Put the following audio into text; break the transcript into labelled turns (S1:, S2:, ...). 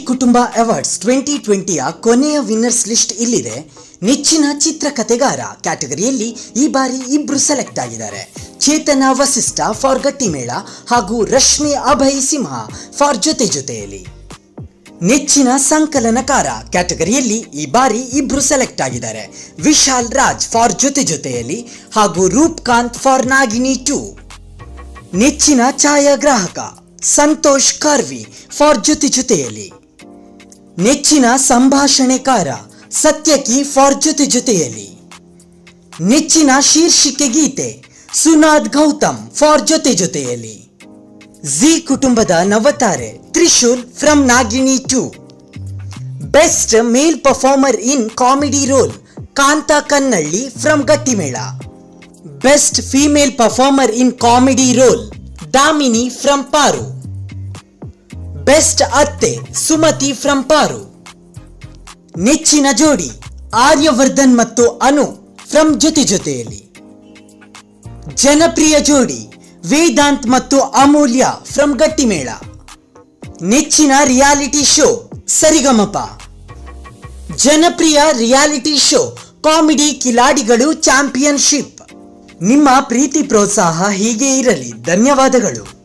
S1: ಕುಟುಂಬ awards twenty ಟ್ವೆಂಟಿಯ ಕೊನೆಯ winners list ಇಲ್ಲಿದೆ ನೆಚ್ಚಿನ ಚಿತ್ರಕಥೆಗಾರ ಕ್ಯಾಟಗರಿಯಲ್ಲಿ ಈ ಬಾರಿ ಇಬ್ರು ಸೆಲೆಕ್ಟ್ ಆಗಿದ್ದಾರೆ ಚೇತನ ವಸಿಷ್ಠ ಫಾರ್ ಗಟ್ಟಿಮೇಳ ಹಾಗೂ ರಶ್ಮಿ ಅಭಯ್ ಸಿಂಹ ಫಾರ್ ಜೊತೆ ಜೊತೆಯಲ್ಲಿ ನೆಚ್ಚಿನ ಸಂಕಲನಕಾರ ಕ್ಯಾಟಗರಿಯಲ್ಲಿ ಈ ಬಾರಿ ಇಬ್ರು ಸೆಲೆಕ್ಟ್ ಆಗಿದ್ದಾರೆ ವಿಶಾಲ್ ರಾಜ್ ಫಾರ್ ಜೊತೆ ಜೊತೆಯಲ್ಲಿ ಹಾಗೂ ರೂಪ್ಕಾಂತ್ ಫಾರ್ ನಾಗಿನಿ ಟೂ ನೆಚ್ಚಿನ ಛಾಯಾಗ್ರಾಹಕ ಸಂತೋಷ್ ಕಾರ್ವಿ ಫಾರ್ ಜೊತೆ ಜೊತೆಯಲ್ಲಿ ನೆಚ್ಚಿನ ಸಂಭಾಷಣೆಕಾರ ಸತ್ಯಕಿ ಫಾರ್ ಜೊತೆ ಜೊತೆಯಲ್ಲಿ ನೆಚ್ಚಿನ ಶೀರ್ಷಿಕೆ ಗೀತೆ ಸುನಾದ್ ಗೌತಮ್ ಫಾರ್ ಜೊತೆ ಜೊತೆಯಲ್ಲಿ ಜಿ ಕುಟುಂಬದ ನವತಾರೆ Trishul from Nagini two best male performer in comedy role Kantha Kannalli from Gattimela best female performer in comedy role Damini from Paaru best ಅತ್ತೆ ಸುಮತಿ ಫ್ರಮ್ ಪಾರು ನೆಚ್ಚಿನ ಜೋಡಿ ಆರ್ಯವರ್ಧನ್ ಮತ್ತು ಅನು ಫ್ರಮ್ ಜೊತೆ ಜೊತೆಯಲ್ಲಿ ಜನಪ್ರಿಯ ಜೋಡಿ ವೇದಾಂತ್ ಮತ್ತು ಅಮೂಲ್ಯ ಫ್ರಮ್ ಗಟ್ಟಿಮೇಳ ನೆಚ್ಚಿನ ರಿಯಾಲಿಟಿ ಶೋ ಸರಿಗಮಪ ಜನಪ್ರಿಯ ರಿಯಾಲಿಟಿ ಶೋ ಕಾಮಿಡಿ ಕಿಲಾಡಿಗಳು ಚಾಂಪಿಯನ್ಶಿಪ್ ನಿಮ್ಮ ಪ್ರೀತಿ ಪ್ರೋತ್ಸಾಹ ಹೀಗೆ ಇರಲಿ ಧನ್ಯವಾದಗಳು